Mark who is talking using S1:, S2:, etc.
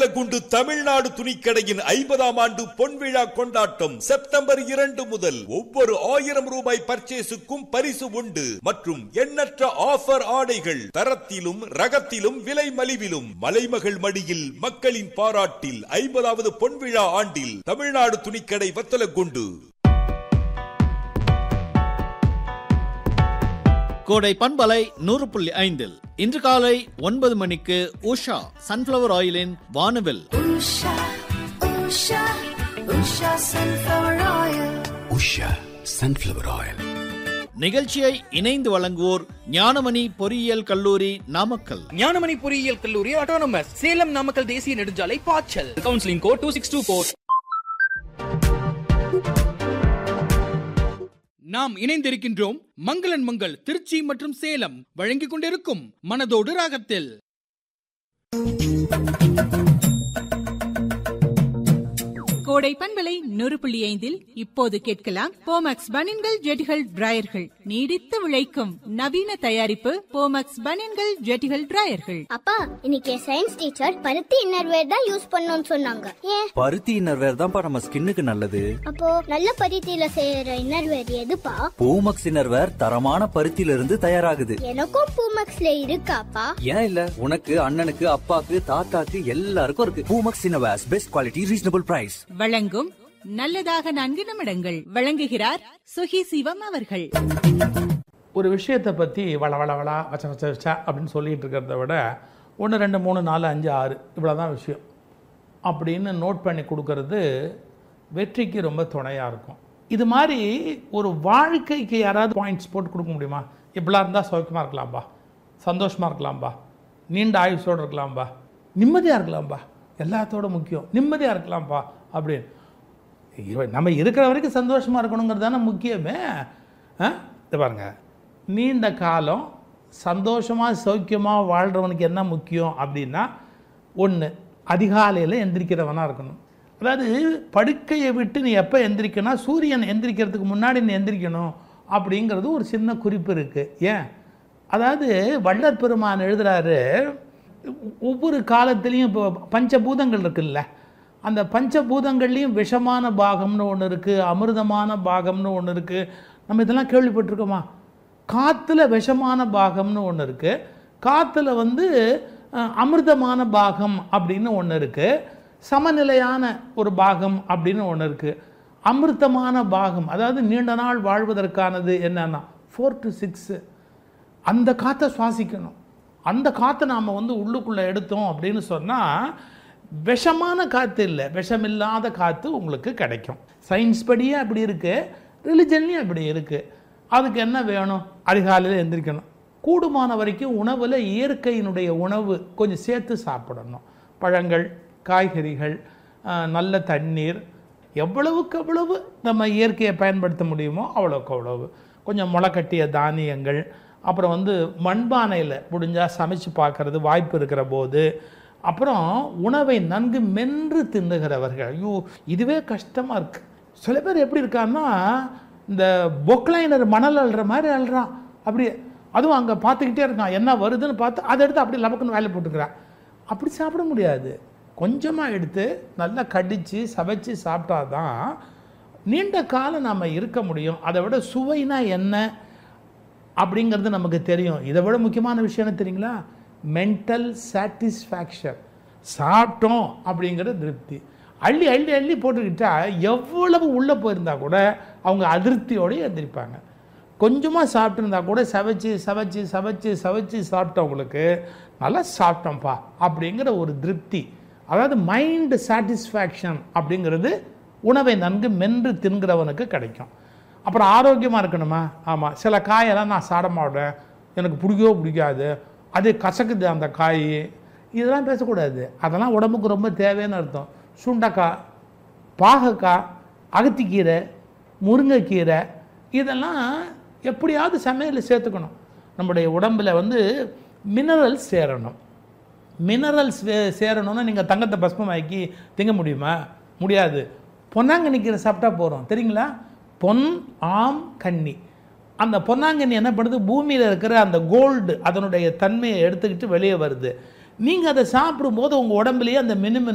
S1: வத்தலகுண்டு தமிழ்நாடு துணிக்கடையின் ஐம்பதாம் ஆண்டு பொன்விழா கொண்டாட்டம் செப்டம்பர் இரண்டு முதல் ஒவ்வொரு ஆயிரம் ரூபாய் பர்ச்சேஸுக்கும் பரிசு உண்டு மற்றும் எண்ணற்ற ஆஃபர் ஆடைகள் தரத்திலும் ரகத்திலும் விலை மலிவிலும் மலைமகள் மடியில் மக்களின் பாராட்டில் ஐம்பதாவது பொன்விழா ஆண்டில் தமிழ்நாடு துணிக்கடை வத்தலகுண்டு
S2: கோடை பண்பலை நூறு புள்ளி ஐந்தில் இன்று காலை ஒன்பது மணிக்கு உஷா சன்ஃபிளவர் ஆயிலின் வானவில்
S3: Usha, Usha, Usha sunflower oil.
S4: Usha sunflower oil
S2: நிகழ்ச்சியை இணைந்து வழங்குவோர் ஞானமணி பொறியியல் கல்லூரி நாமக்கல்
S5: ஞானமணி பொறியியல் கல்லூரி ஆட்டோனமஸ் சேலம் நாமக்கல் தேசிய நெடுஞ்சாலை பாய்ச்சல் counselling code two six two four நாம் இணைந்திருக்கின்றோம் மங்களன் மங்கள் திருச்சி மற்றும் சேலம் வழங்கிக் கொண்டிருக்கும் மனதோடு ராகத்தில்
S6: கோடை பண்பலை நூறு புள்ளி ஐந்தில் இப்போது கேட்கலாம் போமக்ஸ் பனின்கள் ஜெட்டிகள் டிராயர்கள் நீடித்து விளைக்கும் நவீன தயாரிப்பு போமக்ஸ் பனின்கள் ஜெட்டிகள் டிராயர்கள்
S7: அப்பா இன்னைக்கு சயின்ஸ் டீச்சர் பருத்தி இன்னர்வேர் தான் யூஸ் பண்ணணும்னு சொன்னாங்க ஏன்
S8: பருத்தி இன்னர்வேர் தான்ப்பா நம்ம ஸ்கின்னுக்கு நல்லது
S7: அப்போ நல்ல பருத்தியில செய்யற இன்னர்வேர் எதுப்பா
S8: பூமக்ஸ் இன்னர்வேர் தரமான பருத்தியில இருந்து தயாராகுது
S7: எனக்கும் பூமக்ஸ்ல இருக்காப்பா
S8: ஏன் இல்ல உனக்கு அண்ணனுக்கு அப்பாக்கு தாத்தாக்கு எல்லாருக்கும் இருக்கு Poomex innerwears best quality reasonable price
S6: வழங்கும் நல்லதாக நான்கு நிமிடங்கள் வழங்குகிறார் சுகி சிவம் அவர்கள்
S9: ஒரு விஷயத்தை பற்றி வள வள வள வச்ச வச்ச வச்சா அப்படின்னு சொல்லிட்டு இருக்கிறத விட ஒன்று ரெண்டு மூணு நாலு அஞ்சு ஆறு இவ்வளோ தான் விஷயம் அப்படின்னு நோட் பண்ணி கொடுக்கறது வெற்றிக்கு ரொம்ப துணையாக இருக்கும் இது மாதிரி ஒரு வாழ்க்கைக்கு யாராவது பாயிண்ட்ஸ் போட்டு கொடுக்க முடியுமா இப்படிலாம் இருந்தால் சௌக்கியமாக இருக்கலாம்பா சந்தோஷமாக இருக்கலாம்பா நீண்ட ஆயுசோடு இருக்கலாம்பா நிம்மதியாக இருக்கலாம்பா எல்லாத்தோட முக்கியம் நிம்மதியாக இருக்கலாம்பா அப்படின்னு இவ- நம்ம இருக்கிற வரைக்கும் சந்தோஷமாக இருக்கணுங்கிறது தானே முக்கியமே ஆ இது பாருங்க நீண்ட காலம் சந்தோஷமாக சௌக்கியமாக வாழ்கிறவனுக்கு என்ன முக்கியம் அப்படின்னா ஒன்று அதிகாலையில் எந்திரிக்கிறவனாக இருக்கணும் அதாவது படுக்கையை விட்டு நீ எப்போ எந்திரிக்கணும் சூரியன் எந்திரிக்கிறதுக்கு முன்னாடி நீ எந்திரிக்கணும் அப்படிங்கிறது ஒரு சின்ன குறிப்பு இருக்குது ஏன் அதாவது வள்ளற் பெருமான் எழுதுறாரு ஒவ்வொரு காலத்துலேயும் இப்போ பஞ்சபூதங்கள் இருக்குல்ல அந்த பஞ்சபூதங்கள்லேயும் விஷமான பாகம்னு ஒன்று இருக்குது அமிர்தமான பாகம்னு ஒன்று இருக்குது நம்ம இதெல்லாம் கேள்விப்பட்டிருக்கோமா காற்றுல விஷமான பாகம்னு ஒன்று இருக்குது காற்றுல வந்து அஹ், அமிர்தமான பாகம் அப்படின்னு ஒன்று இருக்குது சமநிலையான ஒரு பாகம் அப்படின்னு ஒன்று இருக்குது அமிர்தமான பாகம் அதாவது நீண்ட நாள் வாழ்வதற்கானது என்னன்னா ஃபோர் டு சிக்ஸு அந்த காற்றை சுவாசிக்கணும் அந்த காற்றை நாம் வந்து உள்ளுக்குள்ளே எடுத்தோம் அப்படின்னு சொன்னால் விஷமான காற்று இல்லை விஷமில்லாத காற்று உங்களுக்கு கிடைக்கும் சயின்ஸ் படியே அப்படி இருக்குது ரிலிஜன்லேயும் அப்படி இருக்குது அதுக்கு என்ன வேணும் அதிகாலையில் எந்திரிக்கணும் கூடுமான வரைக்கும் உணவில் இயற்கையினுடைய உணவு கொஞ்சம் சேர்த்து சாப்பிடணும் பழங்கள் காய்கறிகள் ஆஹ், நல்ல தண்ணீர் எவ்வளவுக்கு எவ்வளவு நம்ம இயற்கையை பயன்படுத்த முடியுமோ அவ்வளோக்கு அவ்வளவு கொஞ்சம் முளைக்கட்டிய தானியங்கள் அப்புறம் வந்து மண்பானையில் முடிஞ்சால் சமைச்சு பார்க்கறது வாய்ப்பு இருக்கிற போது அப்புறம் உணவை நன்கு மென்று தின்னுகிறவர்கள் ஐயோ இதுவே கஷ்டமாக இருக்கு சில பேர் எப்படி இருக்கான்னா இந்த பொக்லைனர் மணல் அள்ளுற மாதிரி அள்ளுறான் அப்படியே அதுவும் அங்கே பார்த்துக்கிட்டே இருக்கான் என்ன வருதுன்னு பார்த்து அதை எடுத்து அப்படியே லபக்குன்னு வேலை போட்டுக்கிறான் அப்படி சாப்பிட முடியாது கொஞ்சமாக எடுத்து நல்லா கடித்து சமைச்சு சாப்பிட்டா தான் நீண்ட காலம் நாம் இருக்க முடியும் அதை விட சுவைனா என்ன அப்படிங்கிறது நமக்கு தெரியும் இதை விட முக்கியமான விஷயம் என்ன தெரியுங்களா மென்டல் சாட்டிஸ்ஃபேக்ஷன் சாப்பிட்டோம் அப்படிங்கிற திருப்தி அள்ளி அள்ளி அள்ளி போட்டுக்கிட்டா எவ்வளவு உள்ளே போயிருந்தா கூட அவங்க அதிருப்தியோடய எந்திரிப்பாங்க கொஞ்சமாக சாப்பிட்டுருந்தா கூட சவைச்சு சவைச்சு சவைச்சு சவைச்சு சாப்பிட்டவங்களுக்கு நல்லா சாப்பிட்டோம்ப்பா அப்படிங்கிற ஒரு திருப்தி அதாவது மைண்ட் சாட்டிஸ்ஃபேக்ஷன் அப்படிங்கிறது உணவை நன்கு மென்று தின்கிறவனுக்கு கிடைக்கும் அப்புறம் ஆரோக்கியமாக இருக்கணுமா ஆமாம் சில காயெல்லாம் நான் சாப்பிட மாட்டேன் எனக்கு பிடிக்கவோ பிடிக்காது அது கசக்குது அந்த காய் இதெல்லாம் பேசக்கூடாது அதெல்லாம் உடம்புக்கு ரொம்ப தேவைன்னு அர்த்தம் சுண்டைக்காய் பாகக்காய் அகத்திக்கீரை முருங்கைக்கீரை இதெல்லாம் எப்படியாவது சமையலில் சேர்த்துக்கணும் நம்முடைய உடம்புல வந்து மினரல்ஸ் சேரணும் மினரல்ஸ் சேரணும்னா நீங்கள் தங்கத்தை பஸ்மமாக்கி திங்க முடியுமா முடியாது பொன்னாங்கண்ணி கீரை சாப்பிட்டா போகிறோம் தெரியுங்களா பொன் ஆம் கன்னி அந்த பொன்னாங்கண்ணி என்ன பண்ணுது பூமியில் இருக்கிற அந்த கோல்டு அதனுடைய தன்மையை எடுத்துக்கிட்டு வெளியே வருது நீங்கள் அதை சாப்பிடும்போது உங்கள் உடம்புலயே அந்த மினுமினு